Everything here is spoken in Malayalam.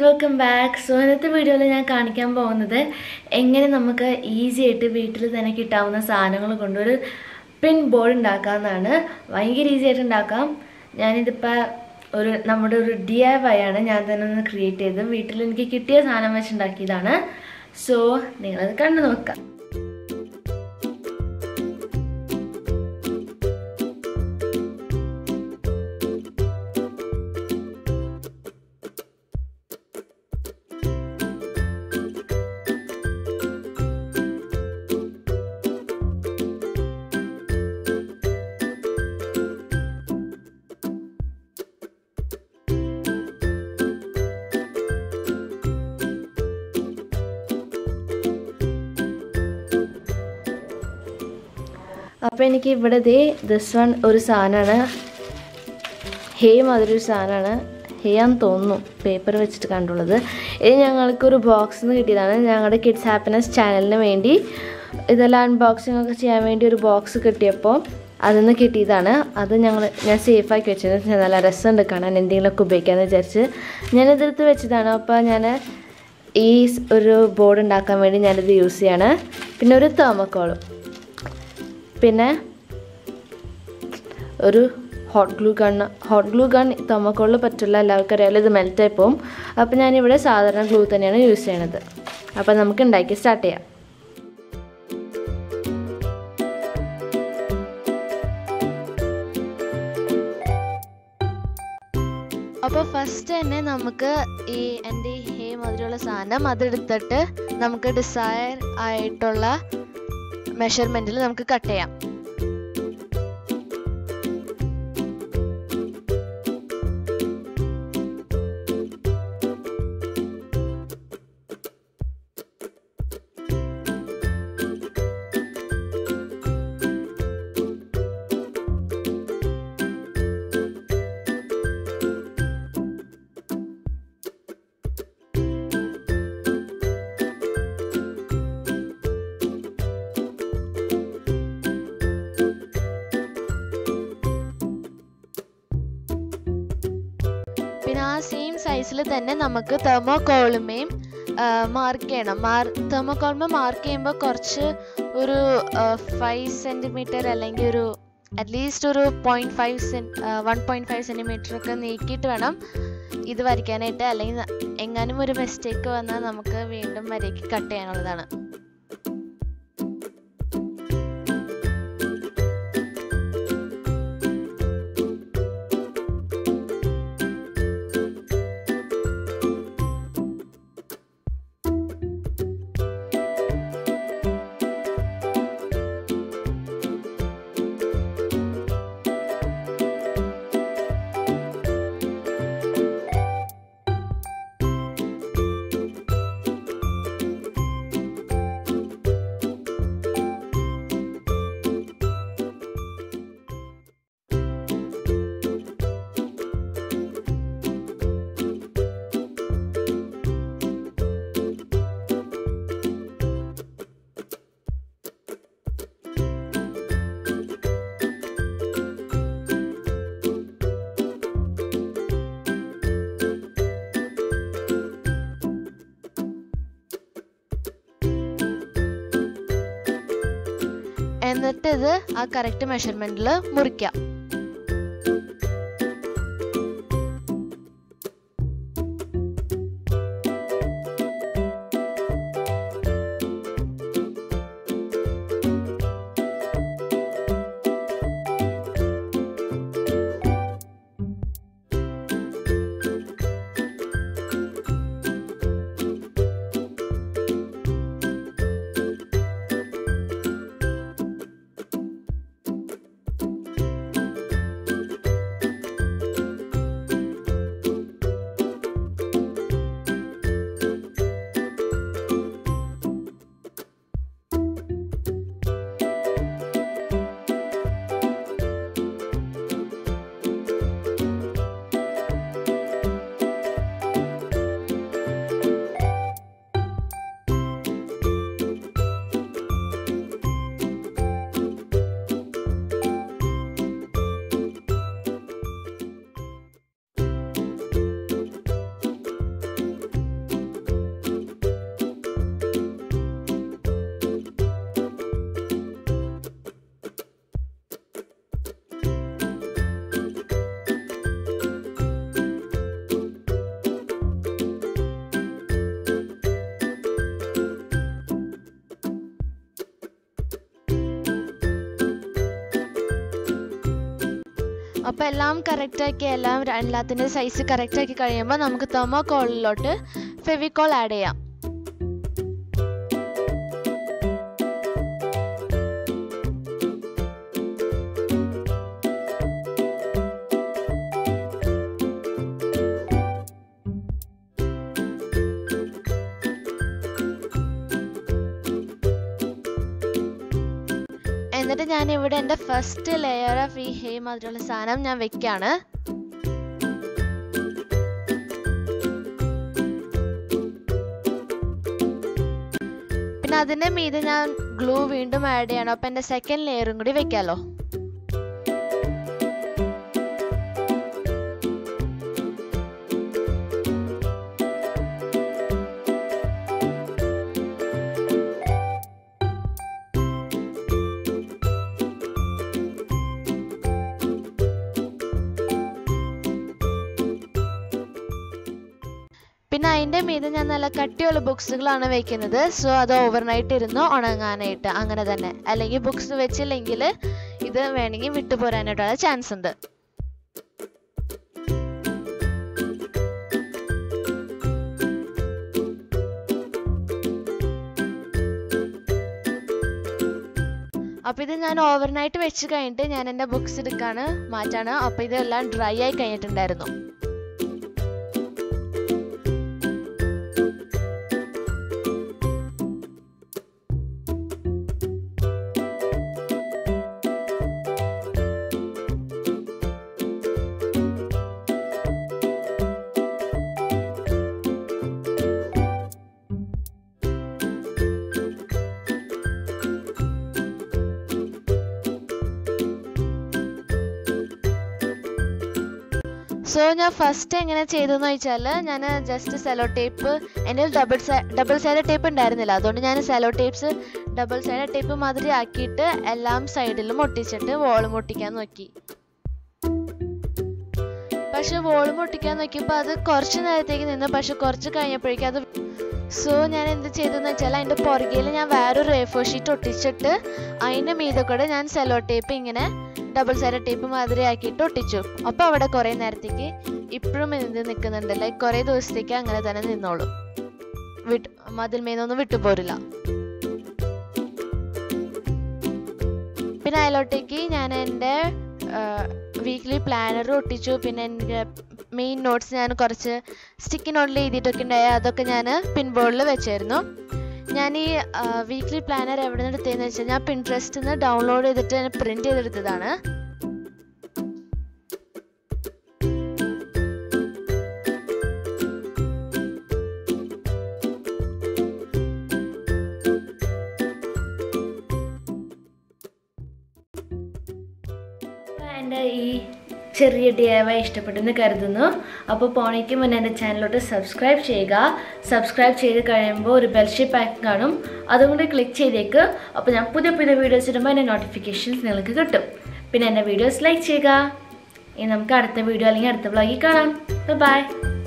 വെൽക്കം ബാക്ക് സോ ഇന്നത്തെ വീഡിയോയിൽ ഞാൻ കാണിക്കാൻ പോകുന്നത് എങ്ങനെ നമുക്ക് ഈസി ആയിട്ട് വീട്ടിൽ തന്നെ കിട്ടാവുന്ന സാധനങ്ങൾ കൊണ്ടൊരു പിൻ ബോർഡ് ഉണ്ടാക്കാമെന്നാണ് ഭയങ്കര ഈസി ആയിട്ട് ഉണ്ടാക്കാം ഞാനിതിപ്പോൾ ഒരു നമ്മുടെ ഒരു ഡി ഐ വൈ ആണ് ഞാൻ തന്നെ ഒന്ന് ക്രിയേറ്റ് ചെയ്ത് വീട്ടിൽ എനിക്ക് കിട്ടിയ സാധനം വെച്ച് ഉണ്ടാക്കിയതാണ് സോ നിങ്ങളത് കണ്ടു നോക്കാം അപ്പോൾ എനിക്ക് ഇവിടെ ദേ ദിസ് വൺ ഒരു സാധനമാണ് ഹേ മാതിരി ഒരു സാധനമാണ് ഹേ ആന്ന് തോന്നുന്നു പേപ്പർ വെച്ചിട്ട് കണ്ടുള്ളത് ഇത് ഞങ്ങൾക്കൊരു ബോക്സിൽ നിന്ന് കിട്ടിയതാണ് ഞങ്ങളുടെ കിഡ്സ് ഹാപ്പിനെസ് ചാനലിന് വേണ്ടി ഇതെല്ലാം അൺബോക്സിംഗ് ഒക്കെ ചെയ്യാൻ വേണ്ടി ഒരു ബോക്സ് കിട്ടിയപ്പോൾ അതിൽ നിന്ന് കിട്ടിയതാണ് അത് ഞങ്ങൾ ഞാൻ സേഫാക്കി വെച്ചത് നല്ല രസമുണ്ട് കാണാൻ എന്തെങ്കിലുമൊക്കെ ഉപയോഗിക്കാമെന്ന് വിചാരിച്ച് ഞാനിതെടുത്ത് വെച്ചതാണ് അപ്പോൾ ഞാൻ ഈ ഒരു ബോർഡ് ഉണ്ടാക്കാൻ വേണ്ടി ഞാനിത് യൂസ് ചെയ്യാണ് പിന്നെ ഒരു തേമക്കോളും പിന്നെ ഒരു hot glue gun hot glue gun തമ്മക്കോളിൽ പറ്റില്ല എല്ലാവർക്കും അറിയാലോ ഇത് മെൽറ്റായി പോകും അപ്പോൾ ഞാനിവിടെ സാധാരണ ഗ്ലൂ തന്നെയാണ് യൂസ് ചെയ്യണത് അപ്പോൾ നമുക്ക് ഉണ്ടാക്കി സ്റ്റാർട്ട് ചെയ്യാം അപ്പോൾ ഫസ്റ്റ് തന്നെ നമുക്ക് ഈ എൻ്റെ ഈ ഹേ മാതിരിയുള്ള സാധനം അതെടുത്തിട്ട് നമുക്ക് ഡിസയർ ആയിട്ടുള്ള മെഷർമെൻറ്റിൽ നമുക്ക് കട്ട് ചെയ്യാം പിന്നെ ആ സെയിം സൈസിൽ തന്നെ നമുക്ക് തെർമോകോളുമേയും മാർക്ക് ചെയ്യണം മാർ തെർമോകോളുമ മാർക്ക് ചെയ്യുമ്പോൾ കുറച്ച് ഒരു ഫൈവ് സെൻറ്റിമീറ്റർ അല്ലെങ്കിൽ ഒരു അറ്റ്ലീസ്റ്റ് ഒരു പോയിൻറ്റ് ഫൈവ് സെൻ വൺ പോയിൻറ്റ് ഫൈവ് സെൻറ്റിമീറ്റർ ഒക്കെ നീക്കിയിട്ട് വേണം ഇത് വരയ്ക്കാനായിട്ട് അല്ലെങ്കിൽ എങ്ങാനും ഒരു മിസ്റ്റേക്ക് വന്നാൽ നമുക്ക് വീണ്ടും വരയ്ക്ക് കട്ട് ചെയ്യാനുള്ളതാണ് എന്നിട്ട് ഇത് ആ കറക്റ്റ് മെഷർമെൻറ്റിൽ മുറിക്കാം അപ്പോൾ എല്ലാം കറക്റ്റാക്കി എല്ലാം ര- എല്ലാത്തിൻ്റെ സൈസ് കറക്റ്റാക്കി കഴിയുമ്പോൾ നമുക്ക് തെർമോകോളിലോട്ട് ഫെവിക്കോൾ ആഡ് ചെയ്യാം എന്നിട്ട് ഞാൻ ഇവിടെ എൻ്റെ ഫസ്റ്റ് ലെയർ ഓഫ് ഈ ഹേ മാതിരിയുള്ള സാധനം ഞാൻ വെക്കാണ് പിന്നെ അതിൻ്റെ മീതെ ഞാൻ ഗ്ലൂ വീണ്ടും ആഡ് ചെയ്യണം അപ്പം എൻ്റെ സെക്കൻഡ് ലെയറും കൂടി വെക്കാമല്ലോ പിന്നെ അതിൻ്റെ മീതെ ഞാൻ നല്ല കട്ടിയുള്ള ബുക്സുകളാണ് വെക്കുന്നത് സോ അത് ഓവർനൈറ്റ് ഇരുന്ന് ഉണങ്ങാനായിട്ട് അങ്ങനെ തന്നെ അല്ലെങ്കിൽ ബുക്സ് വെച്ചില്ലെങ്കിൽ ഇത് വേണമെങ്കിൽ വിട്ടുപോരാനായിട്ടുള്ള ചാൻസ് ഉണ്ട് അപ്പോൾ ഇത് ഞാൻ ഓവർനൈറ്റ് വെച്ച് കഴിഞ്ഞിട്ട് ഞാൻ എൻ്റെ ബുക്സ് എടുക്കാണ് മാറ്റാണ് അപ്പോൾ ഇതെല്ലാം ഡ്രൈ ആയി കഴിഞ്ഞിട്ടുണ്ടായിരുന്നു സോ ഞാൻ ഫസ്റ്റ് എങ്ങനെ ചെയ്തതെന്ന് വെച്ചാൽ ഞാൻ ജസ്റ്റ് സെലോ ടേപ്പ് എൻ്റെ ഡബിൾ ഡബിൾ സൈഡ് ടേപ്പ് ഉണ്ടായിരുന്നില്ല അതുകൊണ്ട് ഞാൻ sellotapes double side tape മാതിരി ആക്കിയിട്ട് എല്ലാം സൈഡിലും ഒട്ടിച്ചിട്ട് വോളും ഒട്ടിക്കാൻ നോക്കി പക്ഷെ വോളും ഒട്ടിക്കാൻ നോക്കിയപ്പോൾ അത് കുറച്ച് നേരത്തേക്ക് നിന്ന് പക്ഷെ കുറച്ച് കഴിഞ്ഞപ്പോഴേക്കും അത് സോ ഞാൻ എന്ത് ചെയ്തെന്ന് വെച്ചാൽ അതിൻ്റെ പുറകിൽ ഞാൻ വേറൊരു റേഫോ ഷീറ്റ് ഒട്ടിച്ചിട്ട് അതിൻ്റെ മീതെ കൂടെ ഞാൻ സെലോ ടേപ്പ് ഇങ്ങനെ ഡബിൾ സൈഡ് ടേപ്പ് മാതിരി ആക്കിയിട്ട് ഒട്ടിച്ചു അപ്പോൾ അവിടെ കുറേ നേരത്തേക്ക് ഇപ്പോഴും ഇത് നിൽക്കുന്നുണ്ട് ലൈക്ക് കുറേ ദിവസത്തേക്ക് അങ്ങനെ തന്നെ നിന്നോളും വിട്ട് മതിൽ മേന്നൊന്നും വിട്ടുപോരില്ല പിന്നെ അതിലോട്ടേക്ക് ഞാൻ എൻ്റെ വീക്ക്ലി പ്ലാനർ ഒട്ടിച്ചു പിന്നെ എൻ്റെ മെയിൻ നോട്ട്സ് ഞാൻ കുറച്ച് സ്റ്റിക്കി നോട്ടിൽ എഴുതിയിട്ടൊക്കെ ഉണ്ടായ അതൊക്കെ ഞാൻ പിൻ ബോർഡിൽ വെച്ചായിരുന്നു ഞാൻ ഈ വീക്ക്ലി പ്ലാനർ എവിടെ നിന്ന് എടുത്തതെന്ന് വെച്ചാൽ ഞാൻ പിൻട്രസ്റ്റിൽ നിന്ന് ഡൗൺലോഡ് ചെയ്തിട്ട് പ്രിന്റ് ചെയ്തെടുത്തതാണ് എൻ്റെ ഈ ചെറിയ ഡി ഐ വൈ ഇഷ്ടപ്പെട്ടെന്ന് കരുതുന്നു അപ്പോൾ പോണയ്ക്ക് മുന്നേ എൻ്റെ ചാനലിലോട്ട് സബ്സ്ക്രൈബ് ചെയ്യുക സബ്സ്ക്രൈബ് ചെയ്ത് കഴിയുമ്പോൾ ഒരു ബെൽഷിപ്പ് ആക്ക് കാണും അതുകൊണ്ട് ക്ലിക്ക് ചെയ്തേക്ക് അപ്പോൾ ഞാൻ പുതിയ പുതിയ വീഡിയോസ് ഇടുമ്പോൾ എൻ്റെ നോട്ടിഫിക്കേഷൻസ് നിങ്ങൾക്ക് കിട്ടും പിന്നെ എൻ്റെ വീഡിയോസ് ലൈക്ക് ചെയ്യുക ഇനി നമുക്ക് അടുത്ത വീഡിയോ അല്ലെങ്കിൽ അടുത്ത വ്ളോഗിൽ കാണാം ബൈ